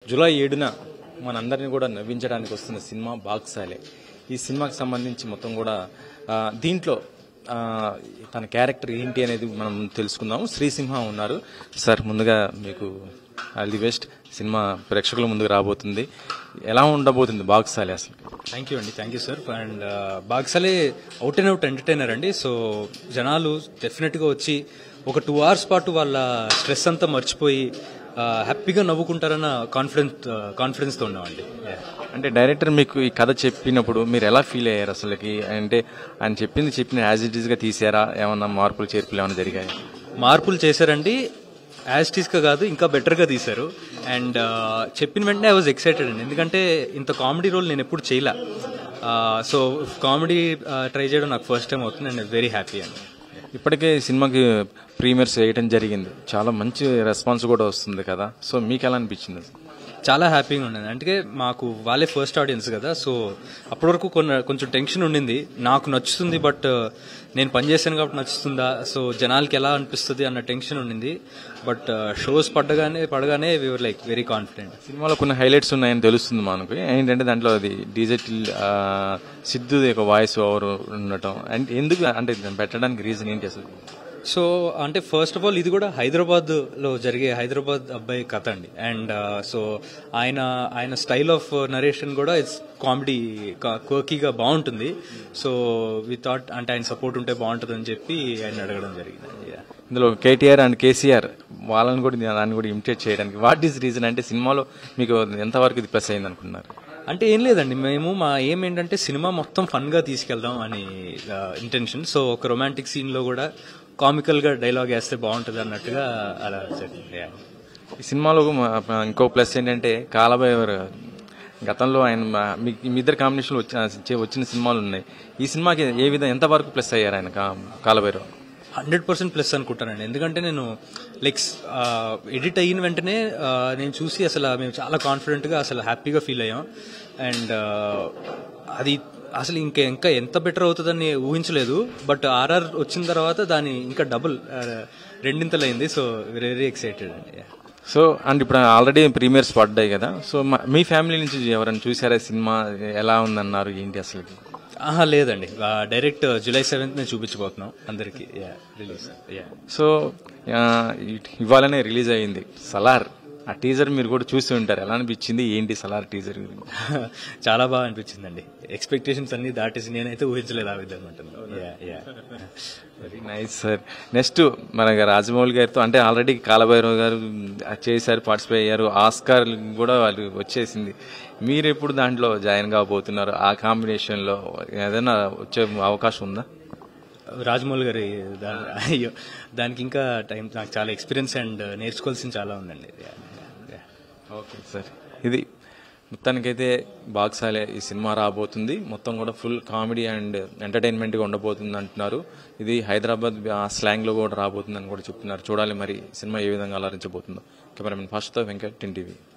July ఏడున మనందరినీ కూడా నవ్వించడానికి వస్తున్న సినిమా బాక్సాలే ఈ సినిమాకి సంబంధించి మొత్తం కూడా ఆ, దీంట్లో ఆ, తన క్యారెక్టర్ ఏంటి అనేది మనం తెలుసుకుందాము శ్రీసింహ ఉన్నారు సార్ ముందుగా మీకు ఆల్ ది బెస్ట్ సినిమా ప్రేక్షకుల ముందుకు రాబోతుంది ఎలా ఉండబోతుంది బాక్సాలే అసలు థ్యాంక్ యూ అండి థ్యాంక్ యూ సార్ అండ్ బాక్సలే అవుట్ అండ్ అవుట్ ఎంటర్టైనర్ అండి సో జనాలు డెఫినెట్గా వచ్చి ఒక టూ అవర్స్ పాటు వాళ్ళ స్ట్రెస్ అంతా మర్చిపోయి ఆ, హ్యాపీగా నవ్వుకుంటారన్న కాన్ఫిడెన్స్ కాన్ఫిడెన్స్తో ఉన్నామండి Yeah. అంటే డైరెక్టర్ మీకు ఈ కథ చెప్పినప్పుడు మీరు ఎలా ఫీల్ అయ్యారు అసలుకి అంటే ఆయన చెప్పింది చెప్పిన యాజ్ ఇట్ ఈస్గా తీసారా ఏమన్నా మార్పులు చేర్పులు ఏమైనా జరిగాయి మార్పులు చేశారండి యాజ్ టీస్గా కాదు ఇంకా బెటర్గా తీశారు అండ్ చెప్పిన వెంటనే ఐ వాజ్ ఎక్సైటెడ్ అండి ఎందుకంటే ఇంత కామెడీ రోల్ నేను ఎప్పుడు చేయలే సో కామెడీ ట్రై చేయడం నాకు ఫస్ట్ టైం అవుతుంది అండ్ వెరీ హ్యాపీ అండి ఇప్పటికే సినిమాకి ప్రీమియర్స్ వేయడం జరిగింది చాలా మంచి రెస్పాన్స్ కూడా వస్తుంది కదా సో మీకు ఎలా అనిపించింది చాలా హ్యాపీగా ఉండేది అంటే మాకు వాళ్ళే ఫస్ట్ ఆడియన్స్ కదా సో అప్పటి వరకు కొన్ని కొంచెం టెన్షన్ ఉండింది నాకు నచ్చుతుంది బట్ నేను పనిచేశాను కాబట్టి నచ్చుతుందా సో జనాలకి ఎలా అనిపిస్తుంది అన్న టెన్షన్ ఉండింది బట్ షోస్ పడ్డగానే పడగానే వీఆర్ లైక్ వెరీ కాన్ఫిడెంట్ సినిమాలో కొన్ని హైలైట్స్ ఉన్నాయని తెలుస్తుంది మనకు ఏంటంటే దాంట్లో అది డిజిటల్ సిద్ధు ఒక వాయిస్ ఓవర్ ఉండటం అండ్ ఎందుకు అంటే దాన్ని పెట్టడానికి రీజన్ ఏంటి అసలు సో అంటే ఫస్ట్ ఆఫ్ ఆల్ ఇది కూడా హైదరాబాద్ లో జరిగే హైదరాబాద్ అబ్బాయి కథ అండి అండ్ సో ఆయన ఆయన స్టైల్ ఆఫ్ నరేషన్ కూడా ఇట్స్ కామెడీ కోకీగా బాగుంటుంది సో వి థాట్ అంటే ఆయన సపోర్ట్ ఉంటే బాగుంటుంది అని చెప్పి ఆయన అడగడం జరిగింది Yeah. ఇందులో కేటీఆర్ అండ్ కేసీఆర్ వాళ్ళని కూడా దాన్ని కూడా ఇమిటేట్ చేయడానికి వాట్ ఈస్ రీజన్ అంటే సినిమాలో మీకు ఎంతవరకు ఇది ప్లస్ అయింది అనుకున్నారు అంటే ఏం లేదండి మేము మా ఏం ఏంటంటే సినిమా మొత్తం ఫన్ గా తీసుకెళ్దాం అని ఇంటెన్షన్ సో ఒక రొమాంటిక్ సీన్ లో కూడా కామికల్ గా డైలాగ్ వేస్తే బాగుంటుంది అన్నట్టుగా అలా జరిగింది Yeah. ఈ సినిమాలో మా- ఇంకో ప్లస్ ఏంటంటే కాలభైవర్ గతంలో ఆయన మా- మీ మీ ఇద్దరు కాంబినేషన్ వచ్చిన వచ్చిన సినిమాలు ఉన్నాయి ఈ సినిమాకి ఏ విధంగా ఎంతవరకు ప్లస్ అయ్యారు ఆయన కా- కాలభైరవ్ హండ్రెడ్ పర్సెంట్ ప్లస్ అనుకుంటానండి ఎందుకంటే నేను లైక్ ఎడిట్ అయిన వెంటనే ఆ, నేను చూసి అసలు మేము చాలా కాన్ఫిడెంట్ గా అసలు హ్యాపీగా ఫీల్ అయ్యాం అండ్ అది అసలు ఇంకా ఇంకా ఎంత బెటర్ అవుతుందని ఊహించలేదు బట్ ఆర్ఆర్ వచ్చిన తర్వాత దాని ఇంకా డబుల్ రెండింతలైంది సో వెరీ ఎక్సైటెడ్ అండి Yeah. సో అండ్ ఇప్పుడు ఆల్రెడీ ప్రీమియర్స్ పడ్డాయి కదా సో మా- మీ ఫ్యామిలీ నుంచి ఎవరైనా చూసారా సినిమా ఎలా ఉందన్నారు ఏంటి అసలుకి ఆహా లేదండి డైరెక్ట్ జూలై సెవెంత్ నేను చూపించబోతున్నాం అందరికి రిలీజ్ యా సో ఆ, ఇ- ఇవాళనే రిలీజ్ అయ్యింది సలార్ ఆ టీజర్ మీరు కూడా చూసి ఉంటారు ఎలా అనిపించింది ఏంటి సలార్ టీజర్ చాలా బాగా అనిపించిందండి ఎక్స్పెక్టేషన్స్ అన్ని దాటేసి నేనైతే ఊహించలేదు ఆ విధంగా ఉంటుంది yeah yeah very nice sir next మన రాజమౌళి గారితో అంటే ఆల్రెడీ కాలభైరవ్ గారు చేశారు పార్టిసిపేట్ అయ్యారు ఆస్కార్ కూడా వాళ్ళు వచ్చేసింది మీరు ఎప్పుడు దాంట్లో జాయిన్ కాబోతున్నారు ఆ కాంబినేషన్ లో ఏదైనా వచ్చే అవకాశం ఉందా రాజమౌళి గారి దా- అయ్యో దానికి ఇంకా టైం నాకు చాలా ఎక్స్పీరియన్స్ అండ్ నేర్చుకోవాల్సింది చాలా ఉందండి యా, యా. ఓకే సార్ ఇది మొత్తానికైతే బాక్సాలే ఈ సినిమా రాబోతుంది మొత్తం కూడా ఫుల్ కామెడీ అండ్ ఎంటర్టైన్మెంట్గా ఉండబోతుంది అంటున్నారు ఇది హైదరాబాద్ ఆ స్లాంగ్లో కూడా రాబోతుందని కూడా చెప్తున్నారు చూడాలి మరి సినిమా ఏ విధంగా అలరించబోతుందో కెమెరామెన్ ఫాస్ట్తో వెంకట్ టీవీ